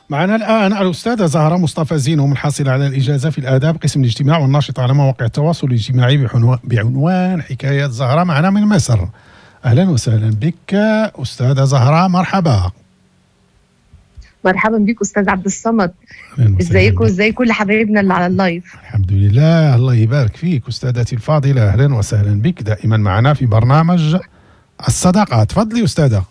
معنا الآن الأستاذة زهرة مصطفى زينو محصلة على الإجازة في الآداب قسم الاجتماع والناشطة على مواقع التواصل الاجتماعي بعنوان حكايات زهرة معنا من مصر أهلا وسهلا بك أستاذة زهرة مرحبا مرحبا بك استاذ عبد الصمد ازيكم ازاي كل حبايبنا اللي على اللايف الحمد لله الله يبارك فيك استاذتي الفاضله اهلا وسهلا بك دائما معنا في برنامج الصداقه تفضلي استاذه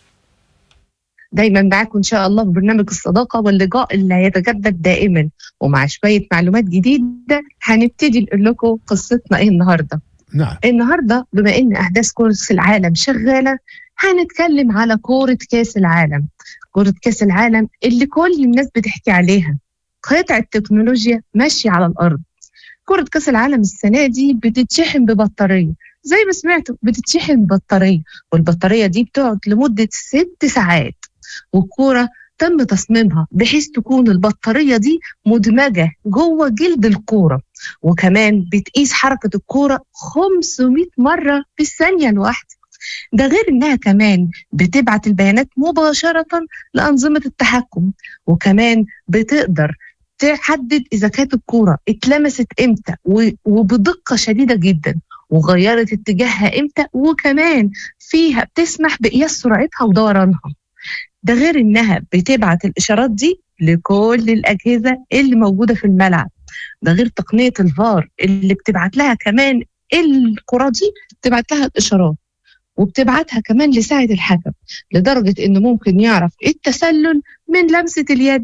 دايما معاكم ان شاء الله في برنامج الصداقه واللقاء اللي هيتجدد دائما ومع شويه معلومات جديده هنبتدي نقول لكم قصتنا ايه النهارده نعم النهارده بما ان احداث كاس العالم شغاله هنتكلم على كوره كاس العالم كرة كأس العالم اللي كل الناس بتحكي عليها قطع تكنولوجيا ماشية على الأرض كرة كأس العالم السنة دي بتتشحن ببطارية زي ما سمعتوا بتتشحن ببطارية والبطارية دي بتقعد لمدة ست ساعات والكورة تم تصميمها بحيث تكون البطارية دي مدمجة جوه جلد الكورة وكمان بتقيس حركة الكورة 500 مرة في الثانية الواحدة ده غير انها كمان بتبعت البيانات مباشره لانظمه التحكم وكمان بتقدر تحدد اذا كانت الكوره اتلمست امتى وبدقه شديده جدا وغيرت اتجاهها امتى وكمان فيها بتسمح بقياس سرعتها ودورانها ده غير انها بتبعت الاشارات دي لكل الاجهزه اللي موجوده في الملعب ده غير تقنيه الفار اللي بتبعت لها كمان الكره دي بتبعت لها الاشارات وبتبعتها كمان لساعد الحكم لدرجة إنه ممكن يعرف التسلل من لمسة اليد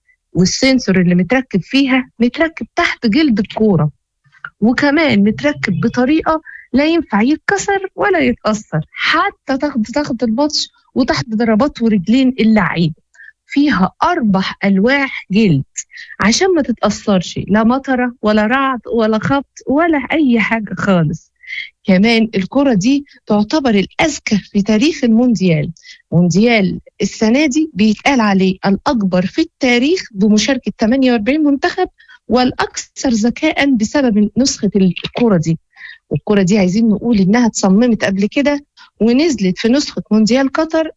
والسنسور اللي متركب فيها متركب تحت جلد الكورة وكمان متركب بطريقة لا ينفع يتكسر ولا يتأثر حتى تاخد تاخد الماتش وتحت ضربات ورجلين اللعيب فيها أربع ألواح جلد عشان ما تتأثرش لا مطرة ولا رعد ولا خبط ولا أي حاجة خالص كمان الكرة دي تعتبر الأذكى في تاريخ المونديال مونديال السنة دي بيتقال عليه الأكبر في التاريخ بمشاركة 48 منتخب والأكثر ذكاء بسبب نسخة الكرة دي والكرة دي عايزين نقول إنها اتصممت قبل كده ونزلت في نسخة مونديال قطر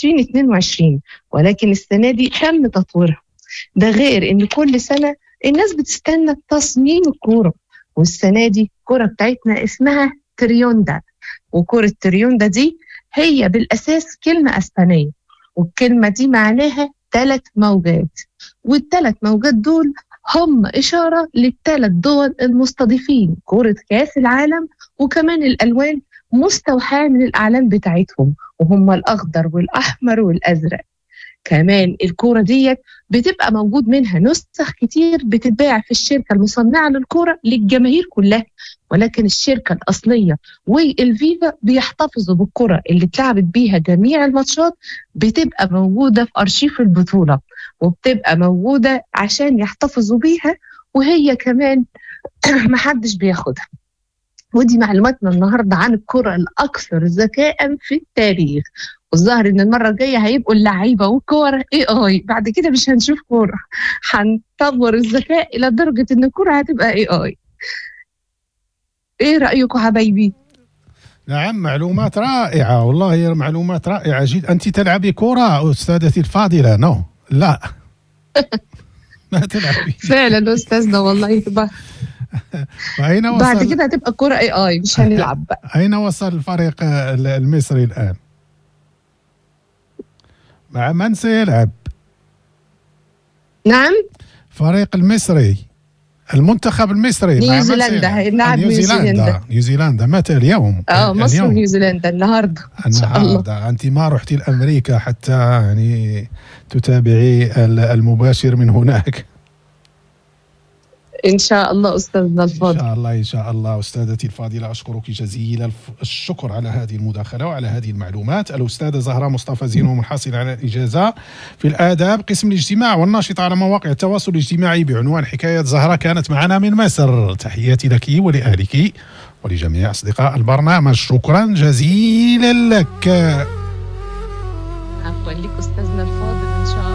2022 ولكن السنة دي تم تطويرها ده غير إن كل سنة الناس بتستنى تصميم الكورة والسنة دي الكرة بتاعتنا اسمها تريوندا وكرة تريوندا دي هي بالأساس كلمة أسبانية والكلمة دي معناها ثلاث موجات والثلاث موجات دول هم إشارة للثلاث دول المستضيفين كرة كأس العالم وكمان الألوان مستوحاة من الأعلام بتاعتهم وهم الأخضر والأحمر والأزرق كمان الكورة ديت بتبقى موجود منها نسخ كتير بتتباع في الشركة المصنعة للكورة للجماهير كلها ولكن الشركة الأصلية والفيفا بيحتفظوا بالكرة اللي اتلعبت بيها جميع الماتشات بتبقى موجودة في أرشيف البطولة وبتبقى موجودة عشان يحتفظوا بيها وهي كمان محدش بياخدها ودي معلوماتنا النهارده عن الكرة الأكثر ذكاء في التاريخ والظاهر ان المره الجايه هيبقوا اللعيبه والكور اي اي بعد كده مش هنشوف كوره هنطور الذكاء الى درجه ان الكوره هتبقى اي اي ايه رايكم حبايبي نعم معلومات رائعة والله هي معلومات رائعة جدا أنت تلعبي كرة أستاذتي الفاضلة نو لا ما تلعبي فعلا أستاذنا والله يبقى أين وصل بعد كده هتبقى كرة اي اي مش هنلعب بقى أين وصل الفريق المصري الآن؟ مع من سيلعب؟ نعم فريق المصري المنتخب المصري نيوزيلندا هيلعب نيوزيلندا نيوزيلندا متى اليوم؟ اه مصر ونيوزيلندا النهارده ان شاء الله انت ما رحتي لامريكا حتى يعني تتابعي المباشر من هناك ان شاء الله استاذنا الفاضل ان شاء الله ان شاء الله استاذتي الفاضله اشكرك جزيل الشكر على هذه المداخله وعلى هذه المعلومات الاستاذه زهراء مصطفى زينو منحصله على الاجازه في الاداب قسم الاجتماع والناشطه على مواقع التواصل الاجتماعي بعنوان حكايه زهراء كانت معنا من مصر تحياتي لك ولاهلك ولجميع اصدقاء البرنامج شكرا جزيلا لك عفوا لك استاذنا الفاضل ان شاء الله